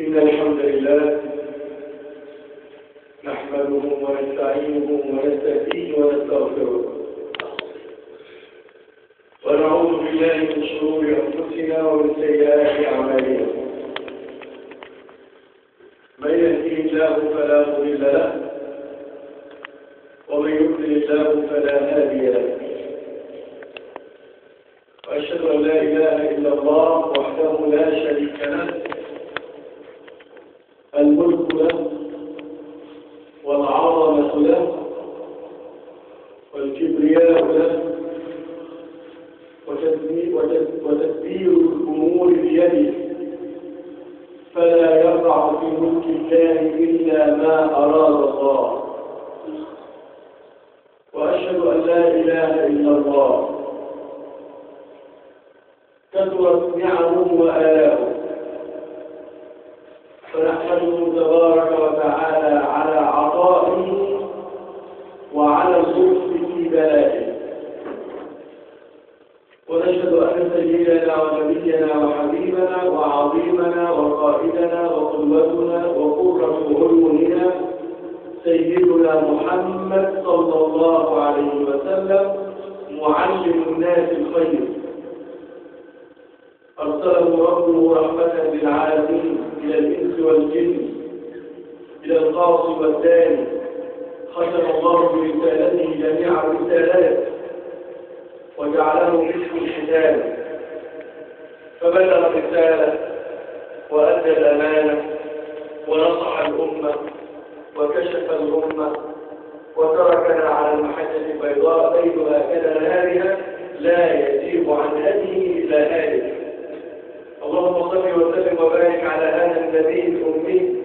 إن الحمد لله نحمده ونستعينه ونستهديه ونستغفره ونعوذ بالله من شرور أنفسنا ومن سيئات أعمالنا من يهديه الله فلا مضل له ومن يضلل الله فلا هادي له وأشهد أن لا إله إلا الله وحده لا شريك له الملك له والعظمة له والكبرياء له وتدبير الأمور بيده فلا يقع في ملك الله إلا ما أراد الله وأشهد أن لا إله إلا الله كثرت نعمه وآلاؤه فنحمده تبارك وتعالى على عطائه وعلى اللطف في بلائه ونشهد أن سيدنا ونبينا وحبيبنا وعظيمنا وقائدنا وقدوتنا وقرة عيوننا سيدنا محمد صلى الله عليه وسلم معلم الناس الخير أرسله ربه رحمة للعالمين إلى الإنس والجن إلى القاص والداني ختم الله برسالته جميع الرسالات وجعله مسك الختام فبلغ الرسالة وأدى الأمانة ونصح الأمة وكشف الأمة وتركنا على المحجة البيضاء بينها كنهارها لا يزيغ عن هديه إلا هالك اللهم صل وسلم وبارك على هذا النبي الأمي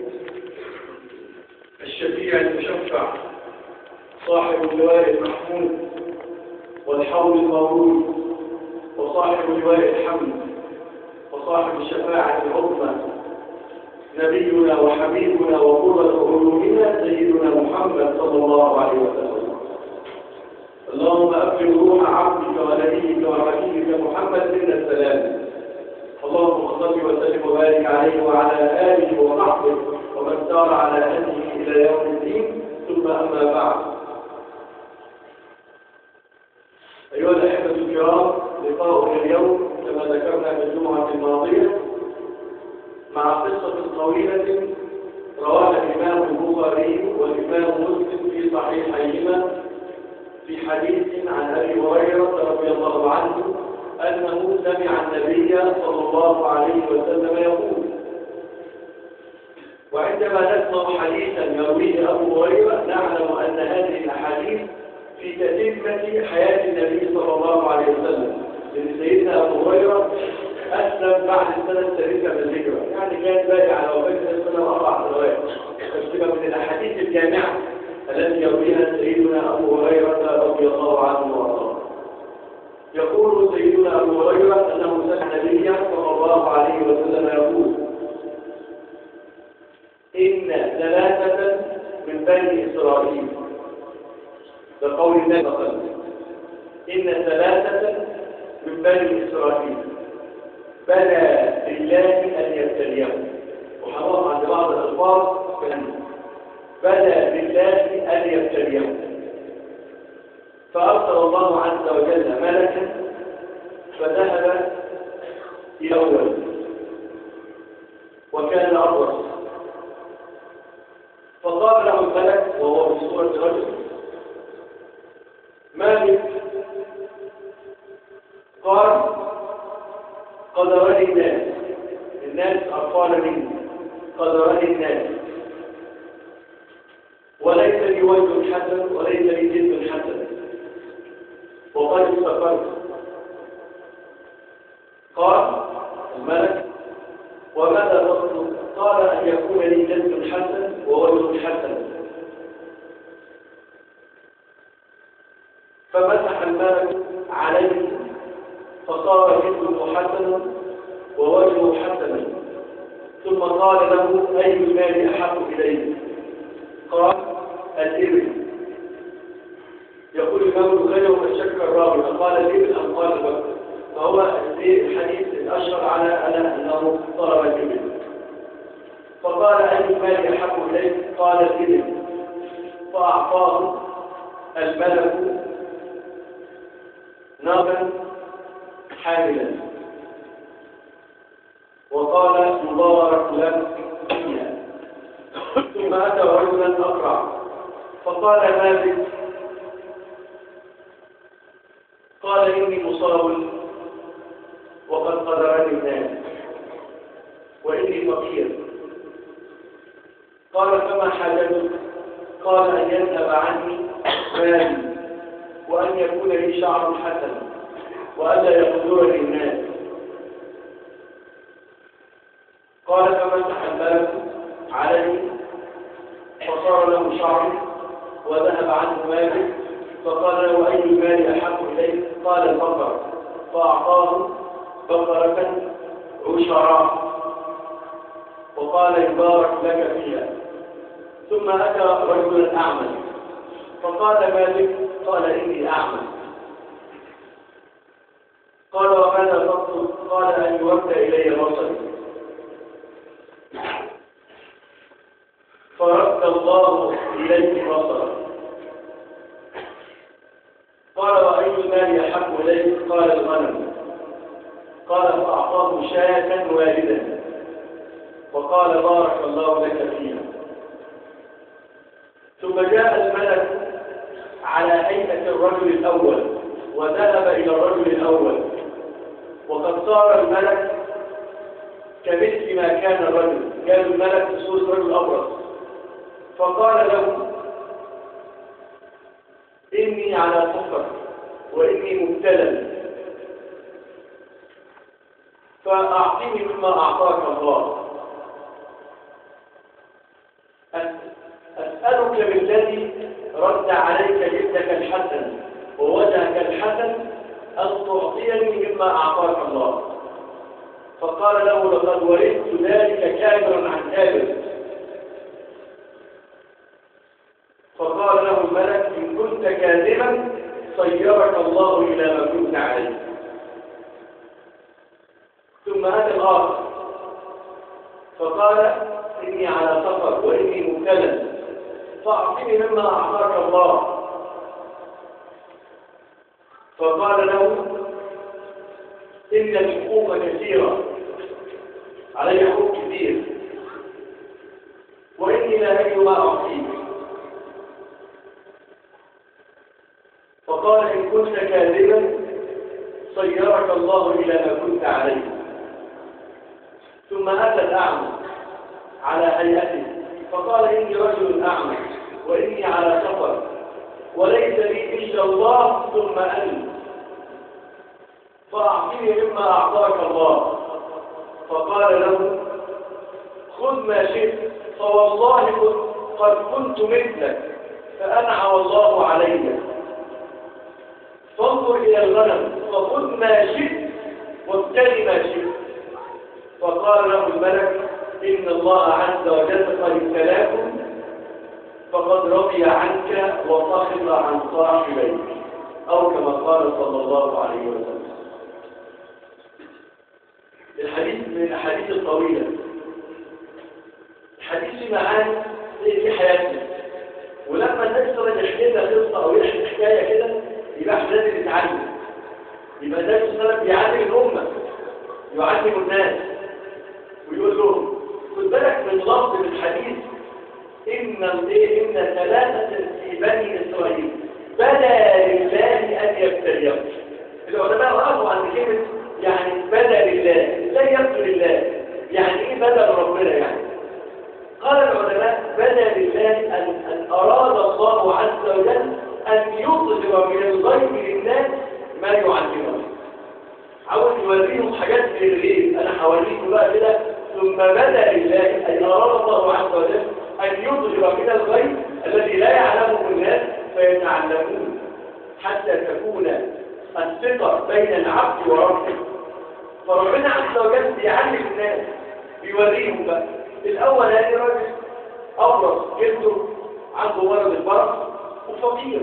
الشفيع المشفع صاحب اللواء المحمود والحول المورود وصاحب لواء الحمد وصاحب الشفاعة العظمى نبينا وحبيبنا وقرة عيوننا سيدنا محمد صلى الله عليه وسلم اللهم أبلغ روح عبدك ونبيك وحبيبك محمد منا السلام اللهم صل وسلم وبارك عليه وعلى آله وصحبه ومن سار على هديه إلى يوم الدين ثم أما بعد أيها الأحبة الكرام لقاؤنا اليوم كما ذكرنا في الجمعة الماضية مع قصة طويلة رواها الإمام البخاري والإمام مسلم في صحيحيهما في حديث عن أبي هريرة رضي الله عنه أنه سمع النبي صلى الله عليه وسلم يقول وعندما نسمع حديثا يرويه أبو هريرة نعلم أن هذه الأحاديث في تتمة حياة النبي صلى الله عليه وسلم لأن سيدنا أبو هريرة أسلم بعد السنة الثالثة من الهجرة يعني كان باقي على وفاة السنة أربع سنوات تبقى من الأحاديث الجامعة التي يرويها سيدنا أبو هريرة رضي الله عنه وارضاه يقول سيدنا أبو هريرة أنه سمع النبي صلى الله عليه وسلم يقول إن ثلاثة من بني إسرائيل بقول الله صلى الله عليه وسلم إن ثلاثة من بني إسرائيل بلى لله أن يبتليهم وحرام عند بعض الألفاظ بلى لله أن يبتليهم فأرسل الله عز وجل ملكا فذهب إلى أول وكان أبرص فقال له الملك وهو في صورة رجل ما بك قال قدرني الناس الناس أطفال مني قدرني الناس وليس لي وجه حسن وليس لي جسم حسن وقد استقرت قال الملك وماذا تطلب قال أن يكون لي جسم حسن ووجه حسن فمسح الملك عليه فصار جسمه حسنا ووجهه حسنا ثم قال له أي المال أحب إليه قال الإبل يقول الإمام البخاري ومن شك الراوي قال الإبل أم قال الوقت فهو الحديث الأشهر على أنه طلب الإبل فقال أي المال أحب إليك قال الإبل فأعطاه الملك نابا حاملا وقال مبارك لك فيها ثم أتى رجلا أقرع فقال ما بك قال إني مصاب وقد قدرني الناس وإني فقير قال فما حاجتك قال أن يذهب عني مالي وأن يكون لي شعر حسن وألا يقدرني الناس قال فمسح الملك عليه فصار له شعر وذهب عنه ماله فقال له أي المال أحب إليك قال البقر فأعطاه بقرة عشراء وقال يبارك لك فيها ثم أتى رجل أعمى فقال مالك قال إني أعمى قال وماذا تطلب قال أن يرد إلي بصري فرد الله إليه بصره قال وأي المال يحب إليك قال الغنم قال فأعطاه شاة والدا وقال بارك الله لك فيها ثم جاء الملك على هيئة الرجل الأول وذهب إلى الرجل الأول وقد صار الملك كمثل ما كان الرجل كان الملك في صورة رجل أبرص فقال له إني على سفر وإني مبتلى فأعطني مما أعطاك الله أسألك بالذي رد عليك جدك الحسن ووجهك الحسن أن تعطيني مما أعطاك الله فقال له لقد ورثت ذلك كابرا عن كابر فقال له الملك إن كنت كاذبا صيرك الله إلى ما كنت عليه ثم أتى الآخر فقال إني على سفر وإني مبتلى فأعطني مما أعطاك الله فقال له إن الحقوق كثيرة علي حقوق كثير وإني لا أجد ما أعطيك فقال إن كنت كاذبا صيرك الله إلى ما كنت عليه ثم أتى الأعمى على هيئته فقال إني رجل أعمى وإني على سفر وليس لي إلا الله ثم أنت فأعطني مما أعطاك الله فقال له خذ ما شئت فوالله قد كنت مثلك فأنعم الله علي فانظر إلى الغنم فخذ ما شئت وابتغي ما شئت فقال له الملك إن الله عز وجل قد ابتلاكم فقد رضي عنك وسخط عن صاحبيك أو كما قال صلى الله عليه وسلم الحديث من الأحاديث الطويلة الحديث في معاني في حياتنا ولما الناس ترى يحكي لنا قصة أو يحكي حكاية كده يبقى احنا لازم نتعلم يبقى النبي صلى الله عليه وسلم بيعلم الأمة يعلم الناس ويقول لهم خد بالك من لفظ الحديث إن الايه إن ثلاثة في بني إسرائيل بدا لله أن يبتليهم العلماء وقفوا عند كلمة يعني بدا لله لا يبدو لله يعني إيه بدا لربنا يعني قال العلماء بدا لله أن, أن أراد الله عز وجل أن يظهر من الغيب للناس ما يعلمهم عاوز يوريهم حاجات من الغيب أنا هوريكم بقى كده ثم بدا لله أن أراد الله عز وجل أن يظهر من الغيب الذي لا يعلمه الناس فيتعلمون حتى تكون الثقة بين العبد وربه فربنا عز وجل بيعلم الناس بيوريهم بقى الأول هذه راجل أبرص جلده عنده مرض البرص وفقير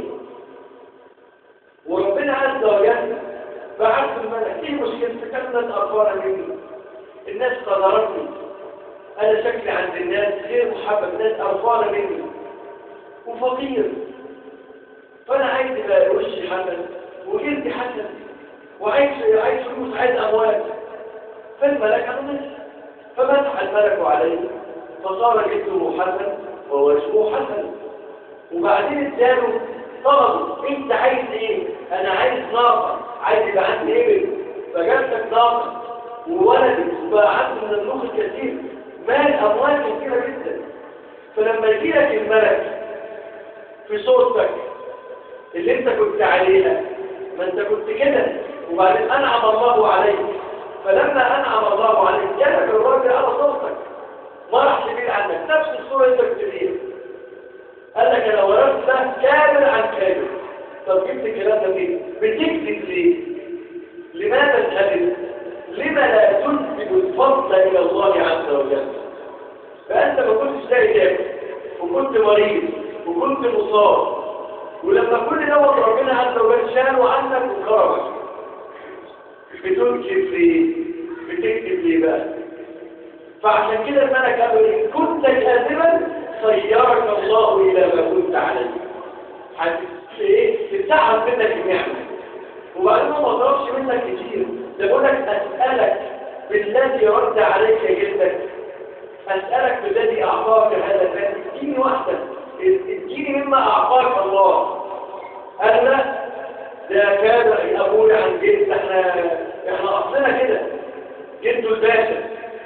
وربنا عز وجل بعث الملك ايه مشكلتك كانت أخبار مني الناس قدرتني أن انا شكلي عند الناس غير محبب الناس قرفانه مني وفقير فانا عايز يبقى وشي حسن وجلدي حسن وعايز عايز فلوس عايز اموال فالملك عمل فمسح الملك عليه فصار جسمه حسن ووجهه حسن وبعدين اداله طلب انت عايز ايه انا عايز ناقه عايز يبقى عندي ابن فجاب لك ناقه وولدت وبقى عنده من الملوك الكثير مال اموال كثيره جدا فلما يجي لك الملك في صورتك اللي انت كنت عليها ما انت كنت كده وبعدين انعم الله عليك فلما انعم الله عليك جالك الراجل على صورتك ما راح تبيد عنك نفس الصورة اللي انت كنت فيها قال لك انا ورثت ده كامل عن كامل طب جبت الكلام ده ليه؟ بتكذب ليه؟ لماذا الكذب؟ لما لا تنسب الفضل الى الله عز وجل؟ فانت ما كنتش لاقي تاكل وكنت مريض وكنت مصاب ولما كل دوت ربنا عز وجل شاله عنك وكرمك بتنكر ليه؟ بتكذب ليه بقى؟ فعشان كده الملك قالوا إيه؟ كنت كاذبا صيرك الله الى ما كنت عليه ايه تتعب منك النعمه وبعدين ما طلبش منك كتير ده بقول لك اسالك بالذي رد عليك جلدك اسالك بالذي اعطاك هذا المال اديني واحده اديني مما اعطاك الله قال لا ده كان ابويا عن جد احنا احنا اصلنا كده جده الباشا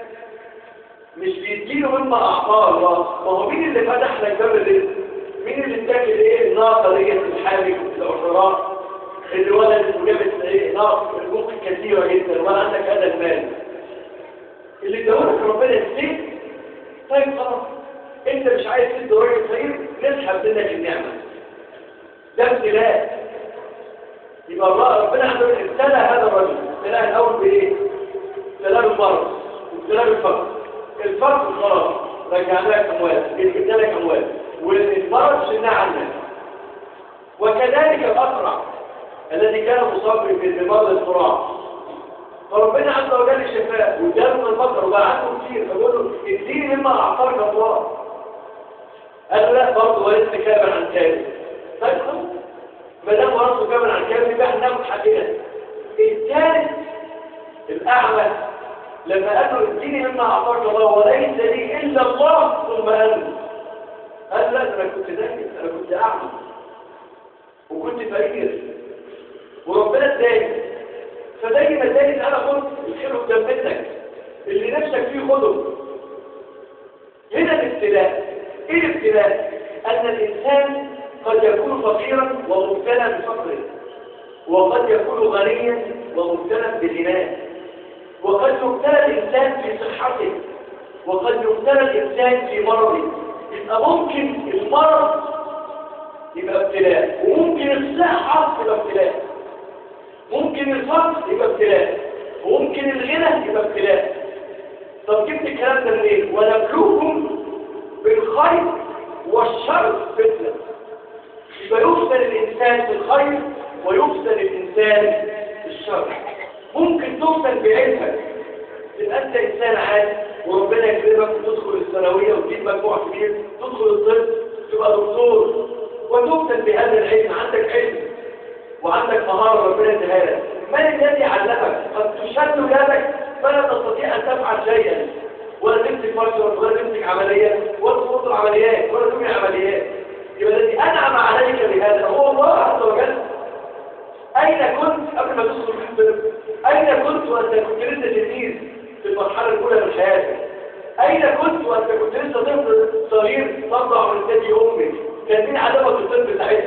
مش بيديله مما اعطاه الله ما هو مين اللي فتح لك باب الرزق مين اللي اتاكل ايه الناقه ديت الحامل العشرات اللي ولدت وجابت ايه ناقه البوق كثيره جدا ولا عندك هذا المال اللي اداهولك ربنا يسليك طيب خلاص انت مش عايز تدي راجل فقير نسحب منك النعمه ده ابتلاء يبقى الله ربنا عنده ابتلى هذا الرجل ابتلاء الاول بايه؟ ابتلاء بالمرض وابتلاء بالفقر الفقر خلاص رجعنا لك اموال جبت لك اموال والمرض شلناه عنك وكذلك الاسرع الذي كان مصاب بمرض الصراع فربنا عز وجل شفاه وجاب من الفقر وبقى عنده كتير فبقول له اديني مما اعطاك الله قال لا برضه ولست كامل عن كامل طيب خلاص ما دام ورثته كامل عن كامل يبقى احنا ناخد حقنا الثالث الاعلى لما قال له اديني مما اعطاك الله وليس لي الا الله ثم انت قال لا انا كنت ذكي انا كنت اعمى وكنت فقير وربنا اداني فدايما اداني انا خد الخير قدام منك اللي نفسك فيه خده هنا الابتلاء ايه الابتلاء ان الانسان قد يكون فقيرا ومبتلى بفقره وقد يكون غنيا ومبتلى بغناه وقد يبتلى الإنسان في صحته وقد يبتلى الإنسان في مرضه يبقى ممكن المرض يبقى ابتلاء وممكن الصحة يبقى ابتلاء ممكن الفقر يبقى ابتلاء وممكن الغنى يبقى ابتلاء طب جبت الكلام ده منين ونبلوكم بالخير والشر فتنة يبقى يفسد الإنسان بالخير ويفسد الإنسان بالشر ممكن توصل بعلمك تبقى انت انسان عادي وربنا يكرمك وتدخل الثانويه وتجيب مجموع كبير تدخل الطب تبقى دكتور وتوصل بهذا العلم عندك علم وعندك مهاره ربنا اداها لك من الذي علمك قد تشد يدك فلا تستطيع ان تفعل شيئا ولا تمسك مشروع ولا تمسك عمليات ولا تفوت عمليات ولا تبني عمليات يبقى الذي انعم عليك بهذا هو الله عز وجل أين كنت قبل ما تدخل في الطب؟ أين كنت وأنت كنت لسه تلميذ في المرحلة الأولى من حياتك؟ أين كنت وأنت كنت لسه طفل صغير تطلع من ثدي أمك؟ كان مين علمك الطب ساعتها؟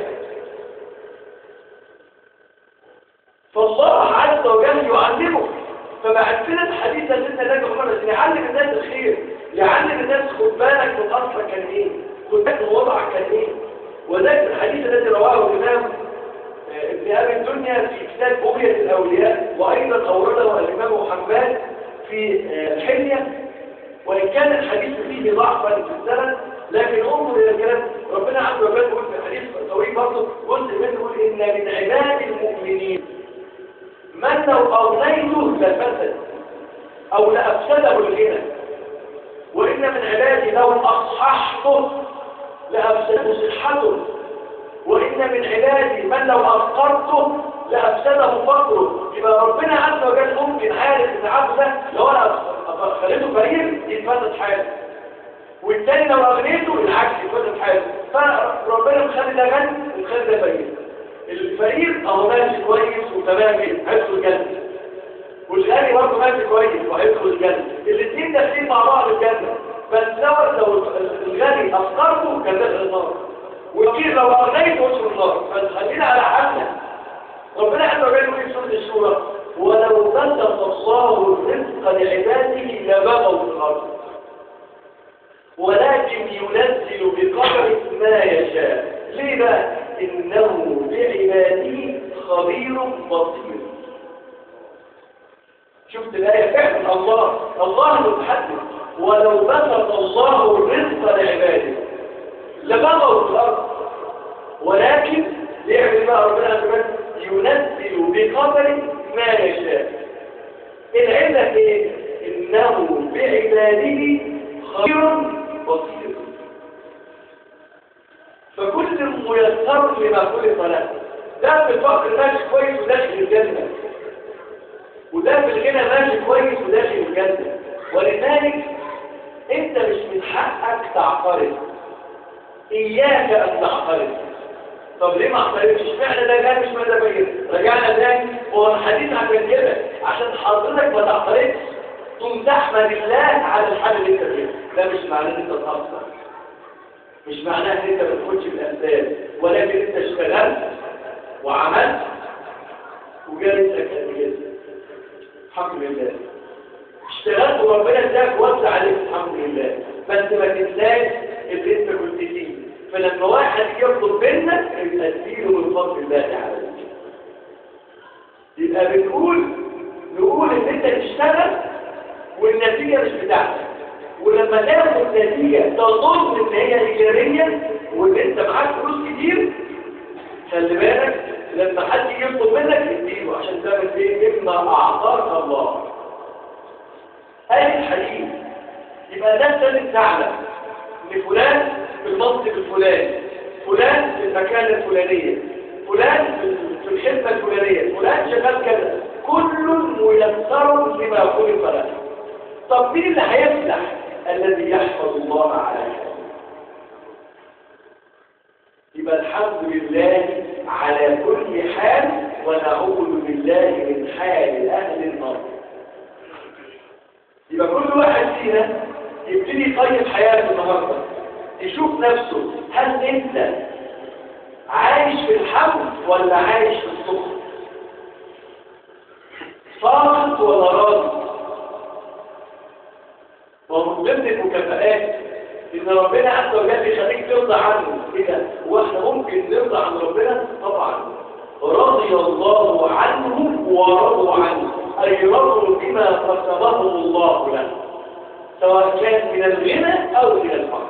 فالله عز وجل يعلمك فبعد لنا الحديث ده سيدنا ده محمد يعلم الناس الخير يعلم الناس خد بالك من أصلك كان إيه؟ خد بالك من وضعك كان إيه؟ وذلك الحديث الذي رواه الإمام ابن أبي الدنيا في كتاب بغية الأولياء وأيضا أورده الإمام محمد في الحلية وإن كان الحديث فيه ضعفا في السند لكن انظر إلى الكلام ربنا عز وجل يقول في الحديث طويل برضه جزء منه يقول إن من عباد المؤمنين من لو أغنيته لفسد أو لأفسده الغنى وإن من عبادي لو أصححته لأفسد صحته وإن من عبادي من لو أفقرته لأفسده فقره يبقى ربنا عز وجل ممكن عارف إن عبده ده لو أنا خليته فقير يتفسد حاله والتاني لو أغنيته العكس يتفسد حاله فربنا مخلي ده غني ومخلي ده فقير الفقير أهو ماشي كويس وتمام كده هيدخل الجنة والغني برضه ماشي كويس وهيدخل الجنة الاثنين داخلين مع بعض الجنة بس لو لو الغني أفقرته كان داخل النار والكير لو أغنيته وصل النار فخلينا على حالنا ربنا عز وجل يقول في سورة الشورى ولو بسط الله الرزق لعباده لبغوا في الأرض ولكن ينزل بقدر ما يشاء ليه بقى؟ إنه بعباده خبير بصير شفت الآية فعلا الله الله المتحدث ولو بسط الله الرزق لعباده لبغوا في الأرض ولكن يعمل بقى ربنا عز وجل ينزل بقدر ما يشاء العلة ايه؟ إنه بعباده خير بصير فكل ميسر لما خلق له ده في الفقر ماشي كويس وداخل الجنة وده في الغنى ماشي كويس وداخل الجنة ولذلك انت مش من حقك تعترض اياك ان تعترض طب ليه ما اعترضش اشمعنى ده جاي مش ده بين رجعنا تاني هو الحديث عشان كده عشان حضرتك ما تعترضش تقوم تحمد الله على الحال اللي انت فيه ده مش معناه ان انت تقصر مش معناه ان انت ما تاخدش بالاسباب ولكن انت اشتغلت وعملت وجالس لك كده الحمد لله اشتغلت وربنا اداك وسع عليك الحمد لله بس ما تنساش اللي انت كنت فيه فلما واحد يطلب منك يبقى تديله من فضل الله عليك يبقى بنقول نقول ان انت تشتغل والنتيجه مش بتاعتك ولما تاخد نتيجه تظن ان هي ايجابيه وان انت معاك فلوس كتير خلي بالك لما حد يطلب منك تديله عشان تعمل ايه مما اعطاك الله هذه الحديث يبقى ده لازم تعلم ان فلان في المنطق الفلاني فلان في المكان الفلانية فلان في الخدمة الفلانية فلان شغال كذا كل ميسر لما خلق له طب مين اللي هيفلح الذي يحفظ الله على حاله يبقى الحمد لله على كل حال ونعوذ بالله من حال أهل النار يبقى كل واحد فينا يبتدي يقيم حياته النهارده يشوف نفسه هل انت عايش في الحمد ولا عايش في السخط ساخط ولا راضي ومن ضمن المكافآت ان ربنا عز وجل يخليك ترضى عنه كده هو احنا ممكن نرضى عن ربنا طبعا رضي الله عنه ورضوا عنه اي رضوا بما قسمه الله له سواء كان من الغنى او من الفقر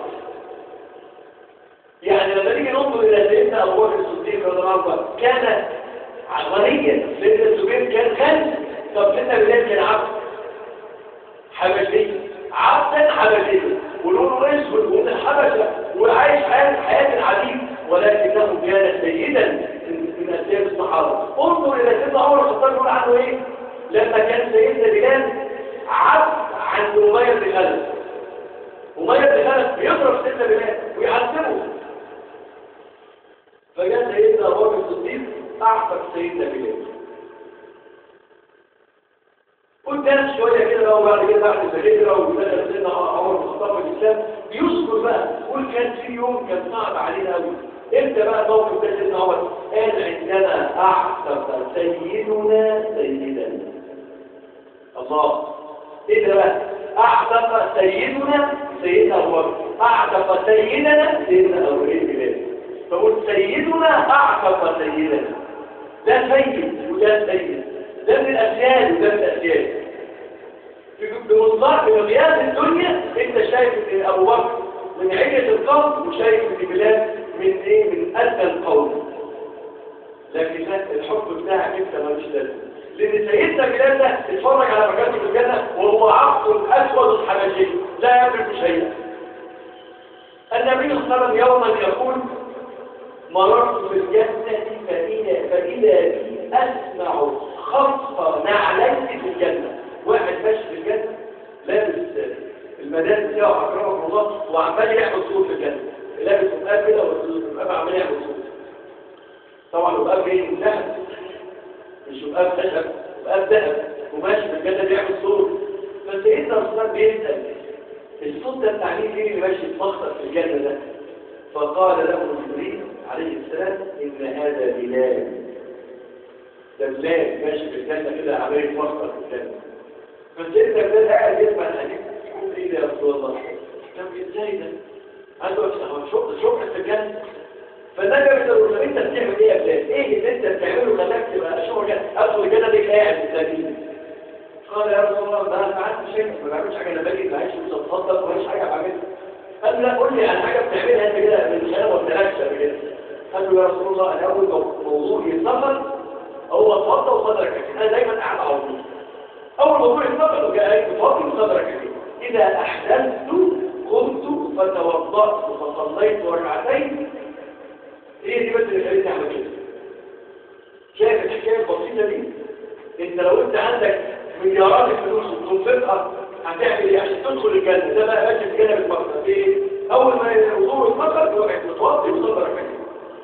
يعني لما نيجي ننظر الى سيدنا ابو بكر الصديق رضي الله عنه كان غنيا سيدنا الزبير كان غني طب سيدنا بلال كان عبد حبشي عبدا حبشي ولونه اسود ومن الحبشه وعايش حياه حياه العبيد ولكنه كان سيدا من اسياد الصحابه انظر الى سيدنا عمر الخطاب يقول عنه ايه لما كان سيدنا بلال عبد عند اميه بن خلف اميه بن خلف بيضرب سيدنا بلال ويعذبه فجاء سيدنا ابو بكر الصديق اعتق سيدنا بلال قدام شويه كده بقى وبعد كده بعد الهجره ودخل سيدنا عمر بن الخطاب في الاسلام بيذكر بقى يقول كان في يوم كان صعب علينا قوي امتى بقى الموقف ده سيدنا عمر قال عندنا اعتق سيدنا سيدنا الله ايه ده بقى اعتق سيدنا سيدنا ابو بكر اعتق سيدنا سيدنا ابو بكر فقل سيدنا اعتق سيدنا ده سيد وده سيد ده من الاسياد وده من الاسياد بمصدر بمقياس الدنيا انت شايف ان ابو بكر من عيلة القوم وشايف ان بلال من ايه من ادنى القوم لكن الحكم بتاعك انت مالوش لازمه لان سيدنا بلال ده اتفرج على مكانه في الجنه وهو عبد الاسود الحبشي لا يملك شيئا النبي صلى الله عليه وسلم يوما يقول مررت في الجنة فإذا فإذا بي أسمع خطف نعلين في الجنة واحد ماشي في الجنة لابس المداد بتاعه أكرمه الله وعمال يعمل صوت في الجنة لابس مقاب كده والمقاب عمال يعمل صوت طبعا المقاب جاي من ذهب مش مقاب خشب مقاب ذهب وماشي في الجنة بيعمل صوت فسيدنا الرسول بيسأل الصوت ده بتاع مين اللي ماشي يتمخطر في الجنة ده فقال له جبريل عليه السلام إن هذا بلال ده بلال ماشي في الجنة كده عمال يتمخطر في الجنة فسيدنا بلال قاعد يسمع الحديث يقول ايه ده يا رسول الله طب ازاي ده؟ قال له هو شوف شوف في الجنة فده جاب الرسول انت بتعمل ايه يا بلال؟ ايه اللي انت بتعمله خلاك تبقى شغل ادخل الجنة دي قاعد مستنيني قال يا رسول الله ده انا ما عنديش شيء ما بعملش حاجه انا باجي بعيش وبتصدق وماليش حاجه بعملها قال له لا قول لي عن حاجه بتعملها انت كده من خلال ما بتلاقيش قبل كده قال له يا رسول الله انا اول موضوع السفر هو اتفضل وصدرك كده انا دايما قاعد على طول اول موضوع السفر وجاي اتفضل وصدرك كده اذا احدثت قمت فتوضأت فصليت ركعتين هي دي بس اللي خليتني اعمل كده شايف الحكايه البسيطه دي انت لو انت عندك مليارات الفلوس وتنفقها هتعمل ايه عشان تدخل الجنه ده بقى ماشي في جنب المقصد ايه اول ما الوضوء اتفكر توقع متوضي وصدرك كده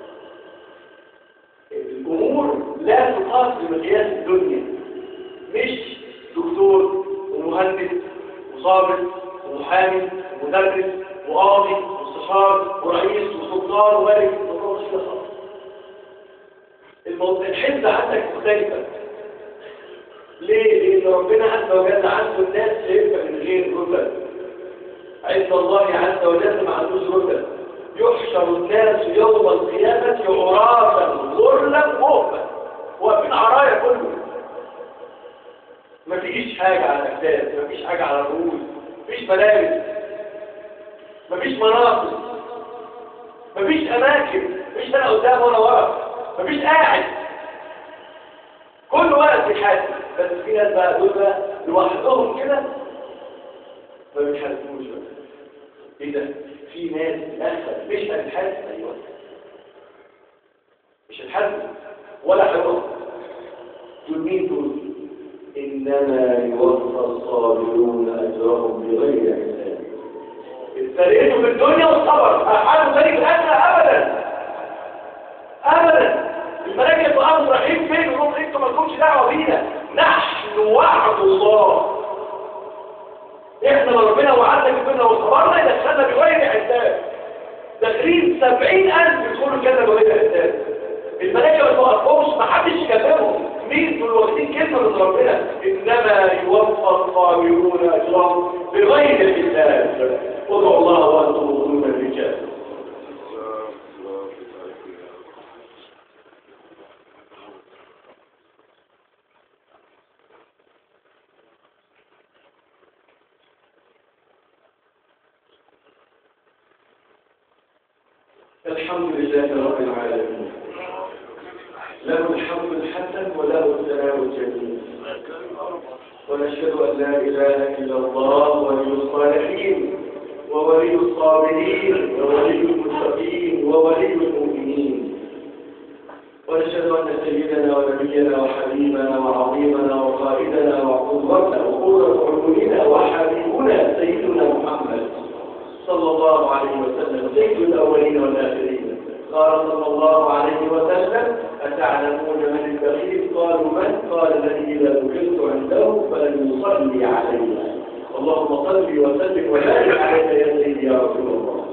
الامور لا تقاس بمقياس الدنيا مش دكتور ومهندس وصابر ومحامي ومدرس وقاضي ومستشار ورئيس وسلطان وملك الموضوع مش كده خالص الموضوع الحزه عندك مختلفه ليه؟ لأن ربنا عز وجل عنده الناس شايفها من غير رتب عند الله عز وجل ما عندوش رتب يحشر الناس يوم القيامة عرافا غرلا مهما واقفين عرايا كله ما فيش حاجة على الأجساد ما فيش حاجة على الرؤوس ما فيش ملابس ما فيش مناطق ما فيش أماكن ما فيش أنا قدام ولا ورا ما فيش قاعد كل وقت بيحاسب بس في ناس بقى دول بقى لوحدهم كده ما بيحاسبوش بقى ايه ده في ناس للاسف مش هتتحاسب ايوه مش هتتحاسب ولا حرام دول مين دول انما يوفى الصابرون اجرهم بغير حساب ابتليتوا في الدنيا والصبر حالوا ذلك الاخره ابدا ابدا الملائكه يبقوا رايحين فين ونقول انتوا ما لكمش دعوه بينا نحن وعد الله احنا لو ربنا وعدنا كبرنا وصبرنا يدخلنا بغير حساب داخلين سبعين ألف يدخلوا الجنة بغير حساب الملائكة ما توقفهمش ما حدش يكلمهم مين دول واخدين كلمة من ربنا إنما يوفى الصابرون أجرهم بغير حساب ادعوا الله وأنتم تظنون الرجال الحمد لله رب العالمين له الحمد الحسن وله الثناء الجميل ونشهد أن لا إله إلا الله ولي الصالحين وولي الصابرين وولي المتقين وولي المؤمنين ونشهد أن سيدنا ونبينا وحبيبنا وعظيمنا وقائدنا وقدوتنا وقرة عيوننا وحبيبنا سيدنا محمد صلى الله عليه وسلم سيد الأولين والآخرين قال صلى الله عليه وسلم أتعلمون من البخيل قالوا من قال الذي إذا ذكرت عنده فلن يصلي علي اللهم صل وسلم وبارك عليك يا سيدي يا رسول الله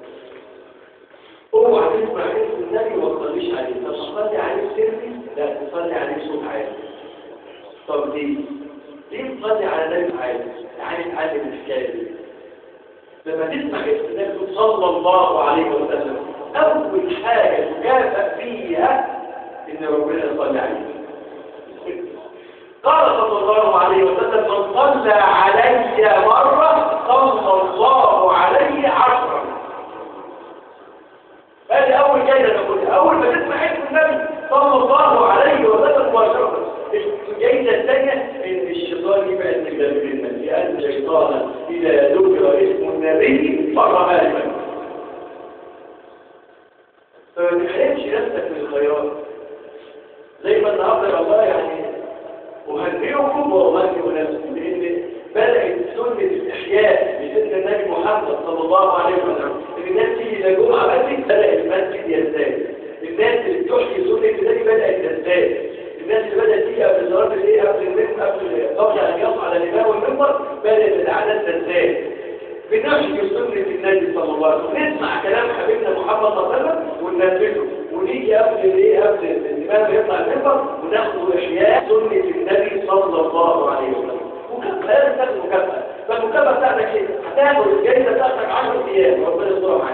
اوعى تسمع اسم النبي وما تصليش عليه طب تصلي عليه سري لا تصلي عليه صوت عالي طب ليه؟ ليه تصلي على النبي عالي؟ تعالي نتعلم الحكايه دي لما تسمع اسم النبي صلى الله عليه وسلم أول حاجة تكافأ فيها إن ربنا يصلي عليه قال صلى الله عليه وسلم من صلى علي مرة صلى الله عليه عشرا هذه أول جاية نقولها أول ما تسمع اسم النبي صلى الله عليه وسلم مباشرة الجايزة الثانية إن الشيطان يبعد من الناس لأن الشيطان إذا ذكر النبي فر آلفا فما تحرمش نفسك من الخيرات زي ما النهارده والله يعني أهنئكم وأهنئ نفسي لأن بدأت سنة الإحياء بسنة النبي محمد صلى الله عليه وسلم إن الناس تيجي إلى جمعة مسجد بدأ المسجد يزداد الناس اللي بتحيي سنة النبي بدأت تزداد الناس اللي بدأت تيجي قبل صلاة الليل قبل المنبر قبل قبل أن يصعد الإمام والمنبر بدأت الأعداد تزداد بنحيي سنة النبي صلى الله عليه وسلم نسمع كلام حبيبنا محمد صلى الله عليه وسلم وننفذه ونيجي قبل الايه قبل الإمام يطلع المنبر وناخد إحياء سنة النبي صلى الله عليه وسلم مكافأة لازم تاخد مكافأة فالمكافأة بتاعتك ايه؟ هتاخد الجايزة بتاعتك 10 أيام ربنا يستر معاك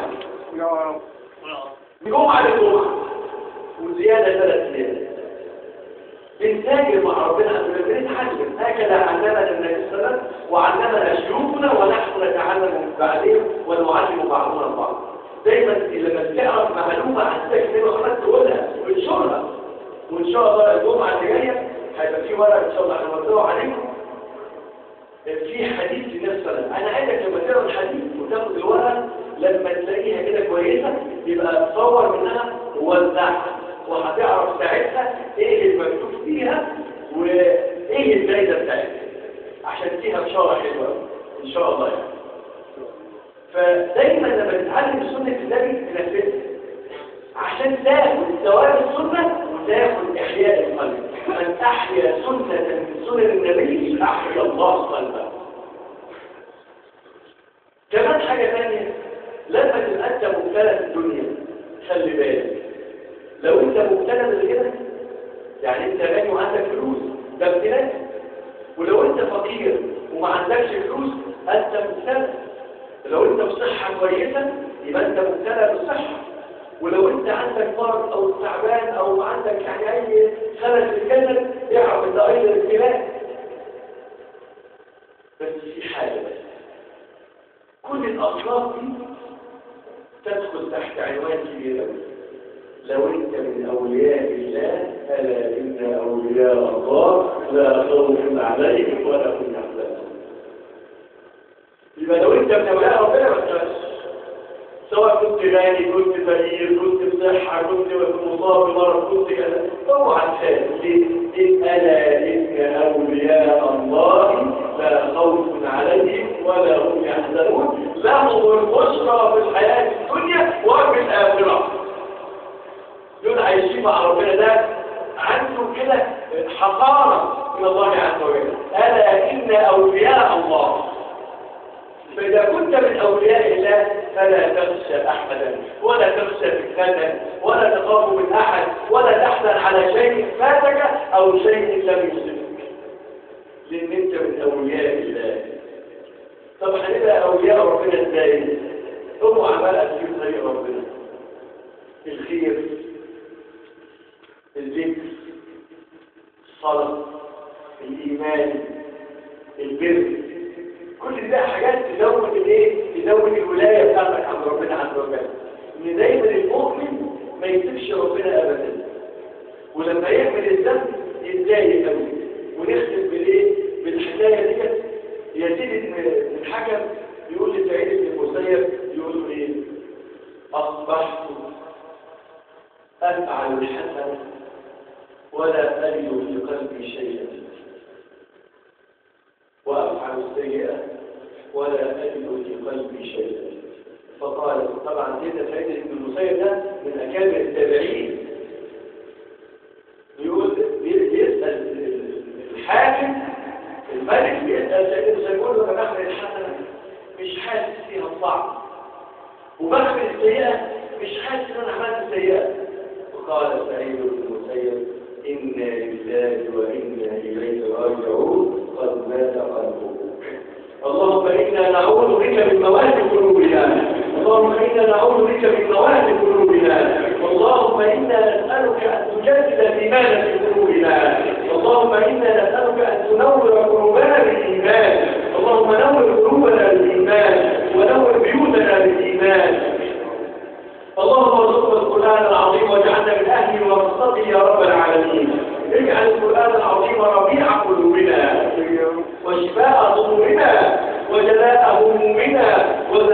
جمعة لجمعة وزيادة ثلاث أيام بنتاجر مع ربنا بنتحجم هكذا علمنا النبي صلى الله عليه وسلم وعلمنا شيوخنا ونحن نتعلم من بعدهم ونعلم بعضنا البعض دايما لما تعرف معلومه عندك زي ما حضرتك تقولها وانشرها وان شاء الله الجمعه اللي جايه هيبقى في ورق ان شاء الله هنوزعه عليكم في حديث للنبي صلى الله عليه وسلم انا عايزك لما تقرا الحديث وتاخد الورقه لما تلاقيها كده كويسه يبقى تصور منها ووزعها وهتعرف ساعتها ايه المكتوب فيها وايه الفايده بتاعتها عشان فيها بشاره حلوه ان شاء الله يعني. فدايما لما تتعلم سنه النبي تنفذها عشان تاخد ثواب السنه وتاخد احياء القلب من احيا سنه من سنن النبي احيا الله قلبه كمان حاجه ثانيه لما تبقى انت مبتلى في الدنيا خلي بالك لو انت مبتلى بالغنى يعني انت غني وعندك فلوس ده ابتلاء ولو انت فقير وما عندكش فلوس انت مبتلى لو انت بصحة كويسة يبقى انت مبتلى بالصحة ولو انت عندك مرض او تعبان او عندك يعني اي خلل في الجسد اعرف ان ده ايضا ابتلاء بس في حاجة بس كل الاصناف دي تدخل تحت عنوان كبير قوي لو انت من اولياء الله الا ان اولياء الله لا خوف عليهم ولا هم يحزنون يبقى لو انت من اولياء ربنا ما تخافش سواء كنت غني كنت فقير كنت بصحه كنت مصاب بمرض كنت كذا اوعى تخاف ليه؟ الا ان اولياء الله لا خوف عليهم ولا هم يحزنون لهم البشرى في الحياه الدنيا وفي الاخره دول عايشين مع ربنا ده عنده كده حقارة من الله عز وجل ألا إن أولياء الله فإذا كنت من أولياء الله فلا تخشى أحدا ولا تخشى فتنة ولا تخاف من أحد ولا تحزن على شيء فاتك أو شيء لم يصبك لأن أنت من أولياء الله طب هنبقى أولياء ربنا إزاي؟ هم عمال في طريق ربنا الخير الذكر الصلاة الإيمان البر كل ده حاجات تزود الايه تزود الولاية بتاعتك عند ربنا عز وجل ان دايما المؤمن ما يسيبش ربنا ابدا ولما يعمل الذنب يتضايق قوي ونختم بالايه بالحكايه ديت يزيد بن الحكم يقول لسعيد بن المسيب يقول له ايه اصبحت افعل الحسن ولا أجد في قلبي شيئا وأفعل السيئة ولا أجد في قلبي شيئا فقال طبعا سيدنا سعيد بن المسيب ده من أكابر التابعين يقول يسأل الحاكم الملك بيسأل سعيد بن المسيب يقول له أنا بخبر الحسنة مش حاسس فيها الصعب وبخبر السيئة مش حاسس إن أنا عملت سيئة وقال سعيد بن المسيب إنا لله وإنا إليه راجعون قد مات قلبه اللهم إنا نعوذ بك من مواد قلوبنا اللهم إنا نعوذ بك من مواد قلوبنا اللهم إنا نسألك أن تجدد الإيمان في قلوبنا اللهم إنا نسألك أن تنور قلوبنا بالإيمان اللهم نور قلوبنا بالإيمان ونور بيوتنا بالإيمان اللهم ارزقنا القرآن العظيم واجعلنا من أهله ومصطفى يا رب العالمين اجعل القرآن العظيم ربيع قلوبنا وشفاء صدورنا وجلاء همومنا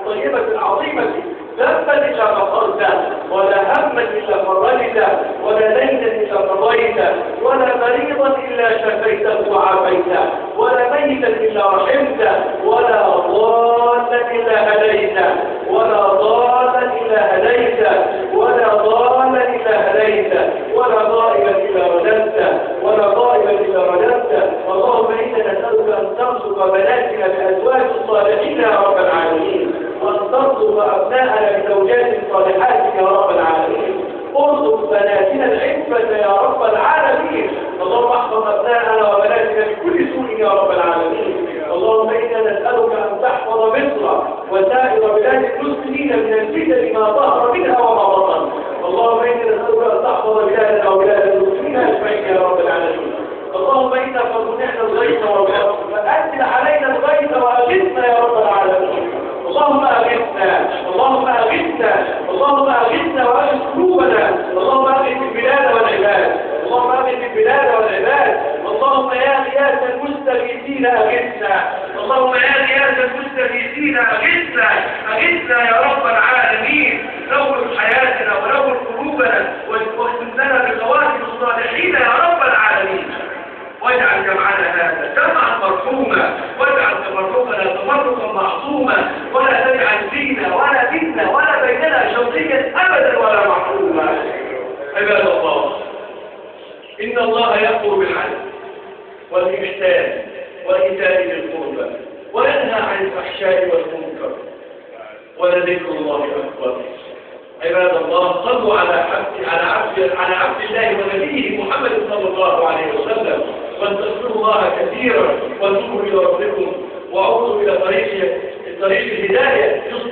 الطيبة العظيمة ذنبا إلا غفرت ولا هما إلا فرجت ولا ليلا إلا قضيت ولا مريضا إلا شفيته وعافيت ولا ميتا إلا رحمت ولا ضالا إلا هديت ولا ضالا إلا هديت ولا ضالا إلا هديت ولا ضائبا إلا رددت ولا ضائبا إلا رددت اللهم إنا نسألك أن ترزق بناتنا بأزواج صالحين يا رب العالمين وأن ترزق أبناءنا بزوجات صالحات يا رب العالمين ارزق بناتنا العفة يا رب العالمين اللهم احفظ أبناءنا وبناتنا بكل سوء يا رب العالمين اللهم إنا نسألك أن تحفظ مصر وسائر بلاد المسلمين من الفتن ما ظهر منها وما بطن اللهم إنا نسألك أن تحفظ بلادنا وبلاد المسلمين أجمعين يا رب العالمين اللهم إنا قد منعنا الغيث فأنزل علينا الغيث وأغثنا يا رب العالمين اللهم أغثنا اللهم أغثنا اللهم أغثنا وأغث قلوبنا اللهم أغث البلاد والعباد اللهم أغث البلاد والعباد اللهم يا غياث المستغيثين أغثنا اللهم يا غياث المستغيثين أغثنا أغثنا يا رب العالمين نور حياتنا ونور قلوبنا واختم لنا بخواتم الصالحين يا رب العالمين واجعل جمعنا هذا جمعا مرحوما واجعل تفرقنا تفرقا معصوما ولا تجعل فينا ولا فينا ولا بيننا شرقيا ابدا ولا محروما عباد الله ان الله يامر بالعدل والاحسان وايتاء ذي القربى وينهى عن الفحشاء والمنكر ولذكر الله اكبر عباد الله صلوا على عبد على عبد على عبد الله ونبيه محمد صلى الله عليه وسلم واستغفروا الله كثيرا وتوبوا الى ربكم وعودوا الى طريق طريق الهدايه